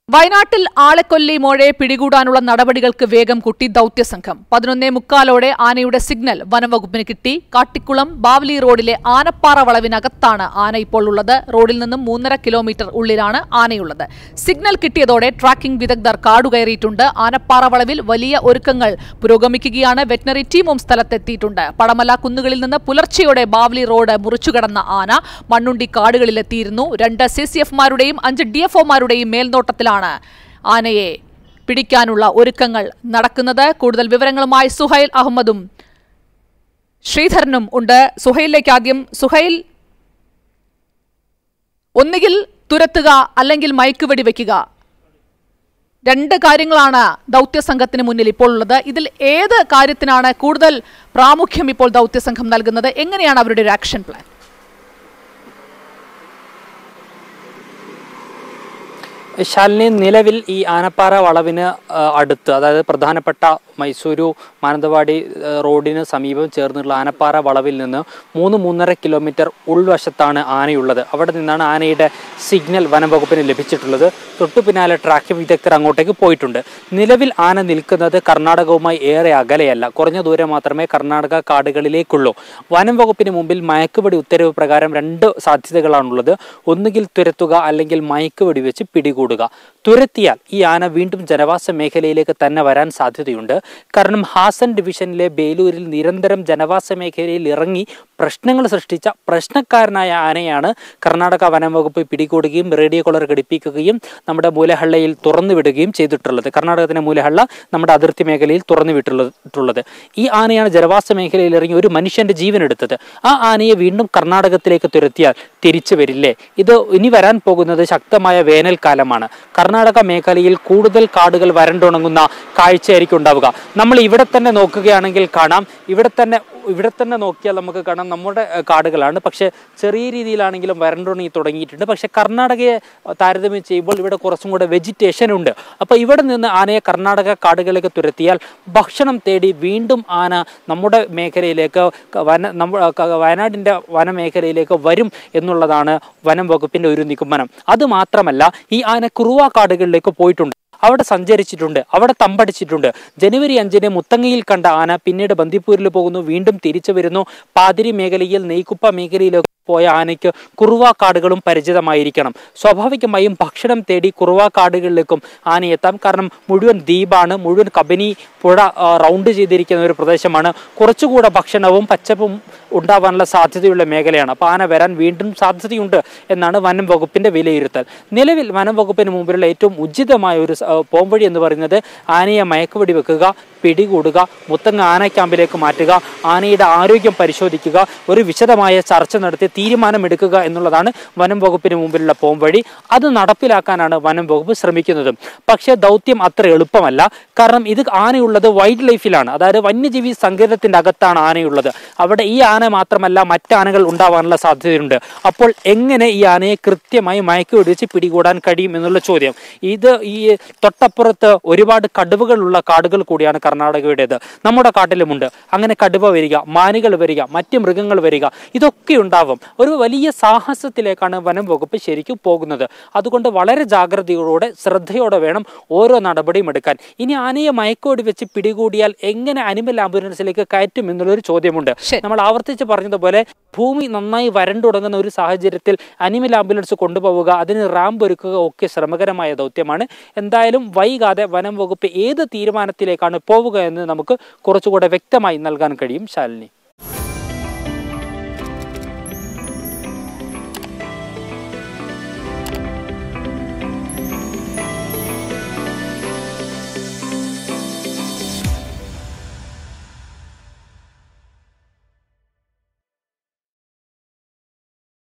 വയനാട്ടിൽ ആളെക്കൊല്ലി മോഴയെ പിടികൂടാനുള്ള നടപടികൾക്ക് വേഗം കുട്ടി ദൌത്യസംഘം പതിനൊന്നേ മുക്കാലോടെ ആനയുടെ സിഗ്നൽ വനംവകുപ്പിന് കിട്ടി കാട്ടിക്കുളം ബാവലി റോഡിലെ ആനപ്പാറ വളവിനകത്താണ് ആന ഇപ്പോൾ ഉള്ളത് റോഡിൽ നിന്നും മൂന്നര കിലോമീറ്റർ ഉള്ളിലാണ് ആനയുള്ളത് സിഗ്നൽ കിട്ടിയതോടെ ട്രാക്കിംഗ് വിദഗ്ധർ കാടുകയറിയിട്ടുണ്ട് ആനപ്പാറ വളവിൽ വലിയ ഒരുക്കങ്ങൾ പുരോഗമിക്കുകയാണ് വെറ്റിനറി ടീമും സ്ഥലത്തെത്തിയിട്ടുണ്ട് പടമല കുന്നുകളിൽ നിന്ന് പുലർച്ചെയോടെ ബാവലി റോഡ് മുറിച്ചുകടന്ന ആന മണ്ണുണ്ടി കാടുകളിലെത്തിയിരുന്നു രണ്ട് സി സി എഫ്മാരുടെയും അഞ്ച് ഡി എഫ് ഒമാരുടെയും മേൽനോട്ടത്തിലാണ് ആനയെ പിടിക്കാനുള്ള ഒരുക്കങ്ങൾ നടക്കുന്നത് കൂടുതൽ വിവരങ്ങളുമായി സുഹൈൽ അഹമ്മദും ശ്രീധരനും ഉണ്ട് സുഹൈലിലേക്ക് ആദ്യം സുഹൈൽ ഒന്നുകിൽ തുരത്തുക അല്ലെങ്കിൽ മയക്കുവെടി വയ്ക്കുക രണ്ട് കാര്യങ്ങളാണ് ദൗത്യസംഘത്തിന് മുന്നിൽ ഇപ്പോൾ ഉള്ളത് ഇതിൽ ഏത് കാര്യത്തിനാണ് കൂടുതൽ പ്രാമുഖ്യം ഇപ്പോൾ ദൗത്യസംഘം നൽകുന്നത് എങ്ങനെയാണ് അവരുടെ ഒരു ആക്ഷൻ പ്ലാൻ ശാലിനി നിലവിൽ ഈ ആനപ്പാറ വളവിന് ആ, അടുത്ത് അതായത് പ്രധാനപ്പെട്ട മൈസൂരു മാനന്തവാടി ആ, റോഡിന് സമീപം ചേർന്നുള്ള ആനപ്പാറ വളവിൽ നിന്ന് മൂന്ന് മൂന്നര കിലോമീറ്റർ ഉൾവശത്താണ് ആനയുള്ളത് അവിടെ നിന്നാണ് ആനയുടെ സിഗ്നൽ വനംവകുപ്പിന് ലഭിച്ചിട്ടുള്ളത് തൊട്ടു പിന്നാലെ ട്രാക്കിംഗ് വിദഗ്ധർ അങ്ങോട്ടേക്ക് പോയിട്ടുണ്ട് നിലവിൽ ആന നിൽക്കുന്നത് കർണാടകവുമായി ഏറെ അകലെയല്ല കുറഞ്ഞ ദൂരം മാത്രമേ കർണാടക കാടുകളിലേക്കുള്ളൂ വനം വകുപ്പിന് മുമ്പിൽ മയക്കുവെടി ഉത്തരവ് പ്രകാരം രണ്ട് സാധ്യതകളാണുള്ളത് ഒന്നുകിൽ തുരത്തുക അല്ലെങ്കിൽ മയക്കുവെടി വെച്ച് പിടികൂടുക തുരത്തിയാൽ ഈ ആന വീണ്ടും ജനവാസ മേഖലയിലേക്ക് തന്നെ വരാൻ സാധ്യതയുണ്ട് കാരണം ഹാസൻ ഡിവിഷനിലെ ബേലൂരിൽ നിരന്തരം ജനവാസ മേഖലയിൽ ഇറങ്ങി പ്രശ്നങ്ങൾ സൃഷ്ടിച്ച പ്രശ്നക്കാരനായ ആനയാണ് കർണാടക വനം വകുപ്പ് പിടികൂടുകയും റേഡിയോ കോളർ ഘടിപ്പിക്കുകയും നമ്മുടെ മൂലഹള്ളയിൽ തുറന്നു വിടുകയും ചെയ്തിട്ടുള്ളത് കർണാടകത്തിന്റെ മൂലഹള്ള നമ്മുടെ അതിർത്തി മേഖലയിൽ തുറന്നു വിട്ടുള്ളത് ഈ ആനയാണ് ജനവാസ മേഖലയിൽ ഇറങ്ങി ഒരു മനുഷ്യന്റെ ജീവൻ എടുത്തത് ആ ആനയെ വീണ്ടും കർണാടകത്തിലേക്ക് തുരത്തിയാൽ തിരിച്ചു വരില്ലേ ഇത് ഇനി വരാൻ പോകുന്നത് ശക്തമായ വേനൽക്കാലമാണ് കർണാടക മേഖലയിൽ കൂടുതൽ കാടുകൾ വരണ്ടുണങ്ങുന്ന കാഴ്ചയായിരിക്കും ഉണ്ടാവുക നമ്മൾ ഇവിടെ തന്നെ നോക്കുകയാണെങ്കിൽ കാണാം ഇവിടെ തന്നെ ഇവിടെ തന്നെ നോക്കിയാൽ നമുക്ക് കാണാം നമ്മുടെ ഏഹ്, കാടുകളാണ് പക്ഷേ ചെറിയ രീതിയിലാണെങ്കിലും വരണ്ടുണങ്ങി തുടങ്ങിയിട്ടുണ്ട് പക്ഷേ കർണാടകയെ താരതമ്യം ചെയ്യുമ്പോൾ ഇവിടെ കുറച്ചും കൂടെ വെജിറ്റേഷൻ ഉണ്ട് അപ്പോൾ ഇവിടെ നിന്ന് ആനയെ കർണാടക കാടുകളിലേക്ക് തുരത്തിയാൽ ഭക്ഷണം തേടി വീണ്ടും ആന നമ്മുടെ മേഖലയിലേക്ക് ക- വന നമ്മ ക- വയനാടിൻ്റെ വനമേഖലയിലേക്ക് വരും എന്നുള്ളതാണ് വനം വകുപ്പിൻ്റെ ഒരു നിഗമനം അത് മാത്രമല്ല ഈ ആന കുറുവ കാടുകളിലേക്ക് പോയിട്ടുണ്ട് അവിടെ സഞ്ചരിച്ചിട്ടുണ്ട് അവിടെ തമ്പടിച്ചിട്ടുണ്ട് ജനുവരി അഞ്ചിന് മുത്തങ്ങയിൽ കണ്ട ആന പിന്നീട് ബന്ദിപ്പൂരിൽ പോകുന്നു വീണ്ടും തിരിച്ചു വരുന്നു പാതിരി മേഖലയിൽ നെയ്ക്കുപ്പ മേഖലയിലൊക്കെ പോയ ആനയ്ക്ക് കുറുവ കാടുകളും പരിചിതമായിരിക്കണം സ്വാഭാവികമായും ഭക്ഷണം തേടി കുറുവ കാടുകളിലേക്കും ആന എത്താം കാരണം മുഴുവൻ ദ്വീപാണ് മുഴുവൻ കബനി പുഴ ആ, റൗണ്ട് ചെയ്തിരിക്കുന്ന ഒരു പ്രദേശമാണ് കുറച്ചുകൂടെ ഭക്ഷണവും പച്ചപ്പും ഉണ്ടാവാനുള്ള സാധ്യതയുള്ള മേഖലയാണ് അപ്പോൾ ആന വരാൻ വീണ്ടും സാധ്യതയുണ്ട് എന്നാണ് വനം വകുപ്പിന്റെ വിലയിരുത്തൽ നിലവിൽ വനം വകുപ്പിന് മുമ്പിലുള്ള ഏറ്റവും ഉചിതമായ ഒരു സ- ആ, പോംവഴി എന്ന് പറയുന്നത് ആനയെ മയക്കുവെടി വെക്കുക പിടികൂടുക മുത്തങ്ങ ആന ക്യാമ്പിലേക്ക് മാറ്റുക ആനയുടെ ആരോഗ്യം പരിശോധിക്കുക ഒരു വിശദമായ ചർച്ച നടത്തി തീരുമാനമെടുക്കുക എന്നുള്ളതാണ് വനം വകുപ്പിന് മുമ്പിലുള്ള പോംവഴി അത് നടപ്പിലാക്കാനാണ് വനം വകുപ്പ് ശ്രമിക്കുന്നത് പക്ഷേ ദൗത്യം അത്ര എളുപ്പമല്ല കാരണം ഇത് ആനയുള്ളത് വൈൽഡ് ലൈഫിലാണ് അതായത് വന്യജീവി സങ്കേതത്തിന്റെ അകത്താണ് ആനയുള്ളത് അവിടെ ഈ ആന മാത്രമല്ല മറ്റാനകൾ ഉണ്ടാവാനുള്ള സാധ്യതയുണ്ട് അപ്പോൾ എങ്ങനെ ഈ ആനയെ കൃത്യമായി മയക്കി വെടിവെച്ച് പിടികൂടാൻ കഴിയും എന്നുള്ള ചോദ്യം ഇത് ഈ തൊട്ടപ്പുറത്ത് ഒരുപാട് കടുവകളുള്ള കാടുകൾ കൂടിയാണ് കർണാടകയുടേത് നമ്മുടെ കാട്ടിലുമുണ്ട് അങ്ങനെ കടുവ വരിക മാനുകൾ വരിക മറ്റ് മൃഗങ്ങൾ വരിക ഇതൊക്കെ ഉണ്ടാവും ഒരു വലിയ സാഹസത്തിലേക്കാണ് വനം വകുപ്പ് ശരിക്കും പോകുന്നത് അതുകൊണ്ട് വളരെ ജാഗ്രതയോടെ ശ്രദ്ധയോടെ വേണം ഓരോ നടപടിയും എടുക്കാൻ ഇനി ആനയെ മയക്കോടി വെച്ച് പിടികൂടിയാൽ എങ്ങനെ അനിമൽ ആംബുലൻസിലേക്ക് കയറ്റും എന്നുള്ളൊരു ചോദ്യമുണ്ട് ശരി. നമ്മൾ ആവർത്തിച്ച് പറഞ്ഞതുപോലെ ഭൂമി നന്നായി വരണ്ടുടങ്ങുന്ന ഒരു സാഹചര്യത്തിൽ അനിമൽ ആംബുലൻസ് കൊണ്ടുപോവുക അതിന് റാമ്പ് ഒരുക്കുക ഒക്കെ ശ്രമകരമായ ദൗത്യമാണ് എന്തായാലും വൈകാതെ വനം വകുപ്പ് ഏത് തീരുമാനത്തിലേക്കാണ് പോവുക എന്ന് നമുക്ക് കുറച്ചുകൂടെ വ്യക്തമായി നൽകാൻ കഴിയും ശാലിനി